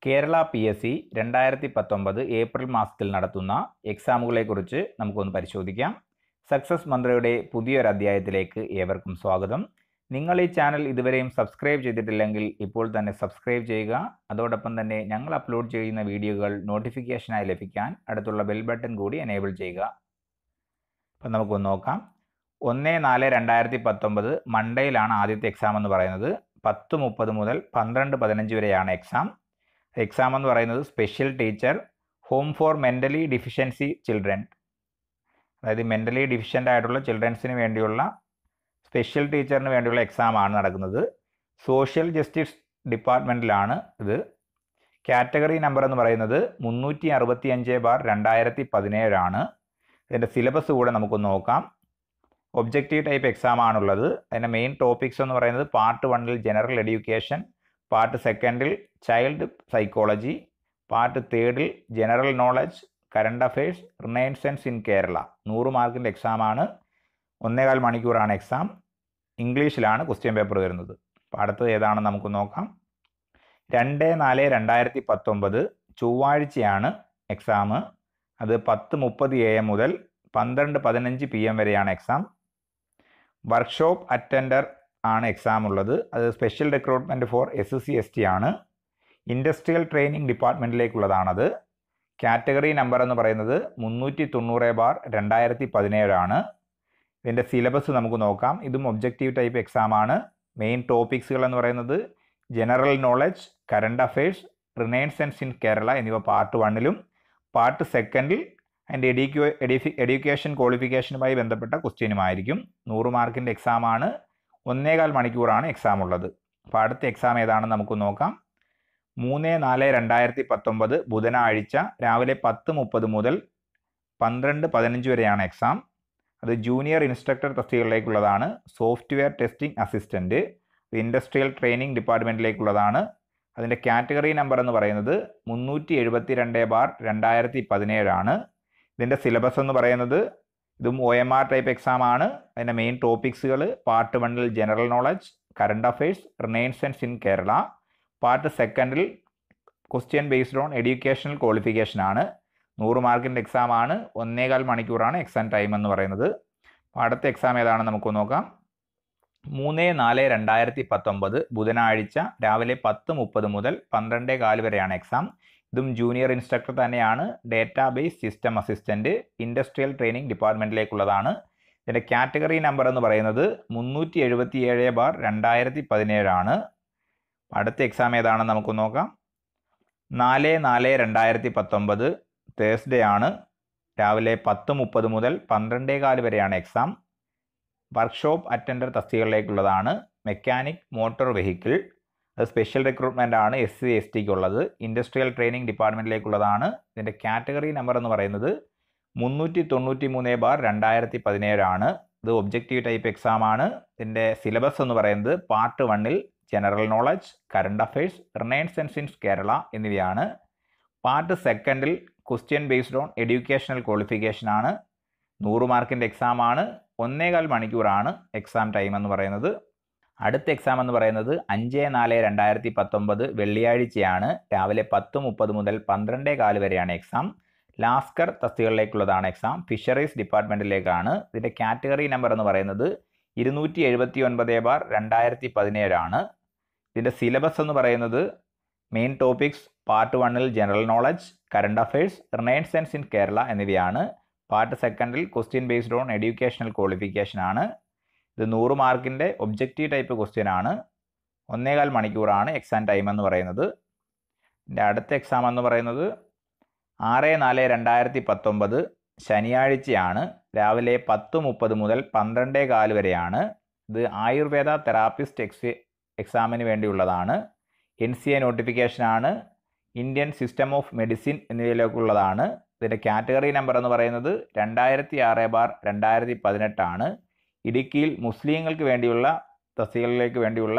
Kerala P S C രണ്ടായിരത്തി പത്തൊമ്പത് April മാസത്തിൽ നടത്തുന്ന എക്സാമുകളെക്കുറിച്ച് നമുക്കൊന്ന് പരിശോധിക്കാം സക്സസ് മന്ത്രയുടെ പുതിയൊരു അധ്യായത്തിലേക്ക് ഏവർക്കും സ്വാഗതം നിങ്ങൾ ഈ ചാനൽ ഇതുവരെയും സബ്സ്ക്രൈബ് ചെയ്തിട്ടില്ലെങ്കിൽ ഇപ്പോൾ തന്നെ സബ്സ്ക്രൈബ് ചെയ്യുക അതോടൊപ്പം തന്നെ ഞങ്ങൾ അപ്ലോഡ് ചെയ്യുന്ന വീഡിയോകൾ നോട്ടിഫിക്കേഷനായി ലഭിക്കാൻ അടുത്തുള്ള ബെൽ ബട്ടൺ കൂടി എനേബിൾ ചെയ്യുക അപ്പം നമുക്കൊന്ന് നോക്കാം ഒന്ന് നാല് രണ്ടായിരത്തി പത്തൊമ്പത് മൺഡേയിലാണ് ആദ്യത്തെ എക്സാം എന്ന് പറയുന്നത് പത്ത് മുപ്പത് മുതൽ പന്ത്രണ്ട് പതിനഞ്ച് വരെയാണ് എക്സാം എക്സാം എന്ന് പറയുന്നത് special teacher home for mentally deficiency children അതായത് മെൻ്റലി ഡിഫിഷ്യൻ്റ് ആയിട്ടുള്ള ചിൽഡ്രൻസിന് വേണ്ടിയുള്ള സ്പെഷ്യൽ ടീച്ചറിന് വേണ്ടിയുള്ള എക്സാം ആണ് നടക്കുന്നത് സോഷ്യൽ ജസ്റ്റിസ് ഡിപ്പാർട്ട്മെൻറ്റിലാണ് ഇത് കാറ്റഗറി നമ്പർ എന്ന് പറയുന്നത് മുന്നൂറ്റി അറുപത്തി അഞ്ച് ബാർ രണ്ടായിരത്തി പതിനേഴാണ് ഇതിൻ്റെ സിലബസ് കൂടെ നമുക്കൊന്ന് നോക്കാം ഒബ്ജക്റ്റീവ് ടൈപ്പ് എക്സാം ആണുള്ളത് അതിൻ്റെ മെയിൻ ടോപ്പിക്സ് എന്ന് പറയുന്നത് പാർട്ട് വണ്ണിൽ ജനറൽ എഡ്യൂക്കേഷൻ പാർട്ട് സെക്കൻഡിൽ ചൈൽഡ് സൈക്കോളജി പാർട്ട് തേർഡിൽ general knowledge current affairs renaissance in Kerala നൂറ് മാർക്കിൻ്റെ എക്സാമാണ് ഒന്നേകാൽ മണിക്കൂറാണ് എക്സാം ഇംഗ്ലീഷിലാണ് ക്വസ്റ്റ്യൻ പേപ്പർ വരുന്നത് അപ്പോൾ അടുത്തത് ഏതാണെന്ന് നമുക്ക് നോക്കാം രണ്ട് നാല് രണ്ടായിരത്തി പത്തൊമ്പത് ചൊവ്വാഴ്ചയാണ് എക്സാം അത് പത്ത് മുപ്പത് എ എം മുതൽ പന്ത്രണ്ട് പതിനഞ്ച് പി എം വരെയാണ് എക്സാം വർക്ക്ഷോപ്പ് അറ്റൻഡർ ആണ് എക്സാം ഉള്ളത് അത് special recruitment for S S C S T ആണ് ഇൻഡസ്ട്രിയൽ ട്രെയിനിങ് ഡിപ്പാർട്ട്മെൻറ്റിലേക്കുള്ളതാണത് കാറ്റഗറി നമ്പർ എന്ന് പറയുന്നത് മുന്നൂറ്റി തൊണ്ണൂറ് ബാർ രണ്ടായിരത്തി പതിനേഴാണ് ഇതിൻ്റെ സിലബസ് നമുക്ക് നോക്കാം ഇതും ഒബ്ജക്റ്റീവ് ടൈപ്പ് എക്സാം ആണ് മെയിൻ ടോപ്പിക്സുകൾ എന്ന് പറയുന്നത് general knowledge current affairs renaissance in Kerala എന്നിവ പാർട്ട് വണ്ണിലും പാർട്ട് സെക്കൻഡിൽ അതിൻ്റെ എഡ്യൂക്യൂ എഡ്യൂഫി എഡ്യൂക്കേഷൻ ക്വാളിഫിക്കേഷനുമായി ബന്ധപ്പെട്ട ക്വസ്റ്റ്യനുമായിരിക്കും നൂറ് മാർക്കിൻ്റെ എക്സാമാണ് ഒന്നേകാൽ മണിക്കൂറാണ് എക്സാം ഉള്ളത് അപ്പോൾ അടുത്ത എക്സാം ഏതാണെന്ന് നമുക്ക് നോക്കാം മൂന്ന് നാല് രണ്ടായിരത്തി പത്തൊമ്പത് ബുധനാഴ്ച രാവിലെ പത്ത് മുപ്പത് മുതൽ പന്ത്രണ്ട് പതിനഞ്ച് വരെയാണ് എക്സാം അത് ജൂനിയർ ഇൻസ്ട്രക്ടർ തസ്തികകളിലേക്കുള്ളതാണ് software testing assistant industrial training ഡിപ്പാർട്ട്മെൻറ്റിലേക്കുള്ളതാണ് അതിൻ്റെ കാറ്റഗറി നമ്പർ എന്ന് പറയുന്നത് മുന്നൂറ്റി എഴുപത്തി രണ്ട് ബാർ രണ്ടായിരത്തി പതിനേഴാണ് ഇതിൻ്റെ സിലബസ് എന്ന് പറയുന്നത് ഇതും O M R type exam ആണ് അതിൻ്റെ മെയിൻ ടോപ്പിക്സുകൾ പാർട്ട് വണ്ണിൽ general knowledge current affairs renaissance in Kerala part സെക്കൻഡിൽ question based on educational qualification ആണ് നൂറ് മാർക്കിൻ്റെ എക്സാം ആണ് ഒന്നേകാൽ മണിക്കൂറാണ് എക്സാം ടൈം എന്ന് പറയുന്നത് അപ്പോൾ അടുത്ത എക്സാം ഏതാണെന്ന് നമുക്ക് നോക്കാം മൂന്ന് നാല് രണ്ടായിരത്തി പത്തൊമ്പത് ബുധനാഴ്ച രാവിലെ പത്ത് മുപ്പത് മുതൽ പന്ത്രണ്ടേ കാല് വരെയാണ് എക്സാം ഇതും ജൂനിയർ ഇൻസ്ട്രക്ടർ തന്നെയാണ് database system assistant industrial training ഡിപ്പാർട്ട്മെൻറ്റിലേക്കുള്ളതാണ് ഇതിൻ്റെ കാറ്റഗറി നമ്പർ എന്ന് പറയുന്നത് മുന്നൂറ്റി എഴുപത്തി ഏഴ് ബാർ രണ്ടായിരത്തി പതിനേഴാണ് അടുത്ത എക്സാം ഏതാണെന്ന് നമുക്ക് നോക്കാം നാല് നാല് രണ്ടായിരത്തി പത്തൊമ്പത് തേഴ്സ്ഡേ ആണ് രാവിലെ പത്ത് മുപ്പത് മുതൽ പന്ത്രണ്ടേ കാല് വരെയാണ് എക്സാം വർക്ക്ഷോപ്പ് അറ്റൻഡർ തസ്തികകളിലേക്കുള്ളതാണ് മെക്കാനിക് മോട്ടോർ വെഹിക്കിൾ അത് സ്പെഷ്യൽ റിക്രൂട്ട്മെൻ്റ് ആണ് എസ് സി എസ് ടിക്ക് ഉള്ളത് ഇൻഡസ്ട്രിയൽ ട്രെയിനിങ് ഡിപ്പാർട്ട്മെൻറ്റിലേക്കുള്ളതാണ് ഇതിൻ്റെ കാറ്റഗറി നമ്പർ എന്ന് പറയുന്നത് മുന്നൂറ്റി തൊണ്ണൂറ്റി മൂന്ന് ബാർ രണ്ടായിരത്തി പതിനേഴാണ് ഇത് ഒബ്ജക്റ്റീവ് ടൈപ്പ് എക്സാം ആണ് ഇതിൻ്റെ സിലബസ് എന്ന് പറയുന്നത് പാർട്ട് വണ്ണിൽ general knowledge current affairs renaissance in Kerala എന്നിവയാണ് പാർട്ട് സെക്കൻഡിൽ question based on educational qualification ആണ് നൂറ് മാർക്കിൻ്റെ എക്സാം ആണ് ഒന്നേകാൽ മണിക്കൂറാണ് എക്സാം ടൈം എന്ന് പറയുന്നത് അടുത്ത എക്സാം എന്ന് പറയുന്നത് അഞ്ച് നാല് രണ്ടായിരത്തി പത്തൊമ്പത് വെള്ളിയാഴ്ചയാണ് രാവിലെ പത്ത് മുപ്പത് മുതൽ പന്ത്രണ്ടേ കാല് വരെയാണ് എക്സാം ലാസ്കർ തസ്തികളിലേക്കുള്ളതാണ് എക്സാം ഫിഷറീസ് ഡിപ്പാർട്ട്മെൻറ്റിലേക്കാണ് ഇതിൻ്റെ കാറ്റഗറി നമ്പർ എന്ന് പറയുന്നത് ഇരുന്നൂറ്റി എഴുപത്തി ഒൻപത് ബാർ രണ്ടായിരത്തി പതിനേഴാണ് ഇതിൻ്റെ സിലബസ് എന്ന് പറയുന്നത് മെയിൻ ടോപ്പിക്സ് പാർട്ട് വണ്ണിൽ general knowledge current affairs renaissance in Kerala എന്നിവയാണ് പാർട്ട് സെക്കൻഡിൽ question based on educational qualification ആണ് ഇത് നൂറ് മാർക്കിൻ്റെ ഒബ്ജക്റ്റീവ് ടൈപ്പ് ക്വസ്റ്റ്യൻ ആണ് ഒന്നേകാൽ മണിക്കൂറാണ് എക്സാം ടൈം എന്ന് പറയുന്നത് ഇതിൻ്റെ അടുത്ത എക്സാം എന്ന് പറയുന്നത് ആറ് നാല് രണ്ടായിരത്തി പത്തൊമ്പത് ശനിയാഴ്ചയാണ് രാവിലെ പത്ത് മുപ്പത് മുതൽ പന്ത്രണ്ടേ കാല് വരെയാണ് ഇത് ആയുർവേദ തെറാപ്പിസ്റ്റ് എക്സ് എക്സാമിന് വേണ്ടിയുള്ളതാണ് എൻ സി എ നോട്ടിഫിക്കേഷനാണ് ഇന്ത്യൻ സിസ്റ്റം ഓഫ് മെഡിസിൻ എന്നിവയിലേക്കുള്ളതാണ് ഇതിൻ്റെ കാറ്റഗറി നമ്പർ എന്ന് പറയുന്നത് രണ്ടായിരത്തി ആറ് ബാർ രണ്ടായിരത്തി പതിനെട്ടാണ് ഇടുക്കിയിൽ മുസ്ലിങ്ങൾക്ക് വേണ്ടിയുള്ള തസ്തികകളിലേക്ക് വേണ്ടിയുള്ള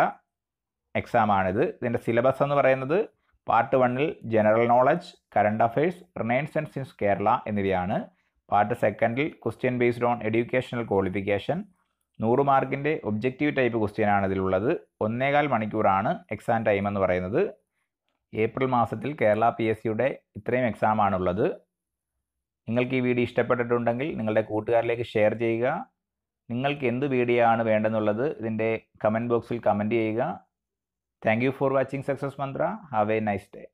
എക്സാമാണിത് ഇതിൻ്റെ സിലബസ് എന്ന് പറയുന്നത് പാർട്ട് വണ്ണിൽ general knowledge current affairs renaissance in Kerala എന്നിവയാണ് പാർട്ട് സെക്കൻഡിൽ question based on educational qualification നൂറ് മാർക്കിൻ്റെ ഒബ്ജക്റ്റീവ് ടൈപ്പ് ക്വസ്റ്റ്യൻ ആണ് ഇതിലുള്ളത് ഒന്നേകാൽ മണിക്കൂറാണ് എക്സാം ടൈം എന്ന് പറയുന്നത് ഏപ്രിൽ മാസത്തിൽ കേരള പി എസ് സിയുടെ ഇത്രയും എക്സാമാണുള്ളത് നിങ്ങൾക്ക് ഈ വീഡിയോ ഇഷ്ടപ്പെട്ടിട്ടുണ്ടെങ്കിൽ നിങ്ങളുടെ കൂട്ടുകാരിലേക്ക് ഷെയർ ചെയ്യുക നിങ്ങൾക്ക് എന്ത് വീഡിയോ ആണ് വേണ്ടെന്നുള്ളത് ഇതിൻ്റെ കമൻറ്റ് ബോക്സിൽ കമൻറ്റ് ചെയ്യുക thank you for watching success Mantra have a nice day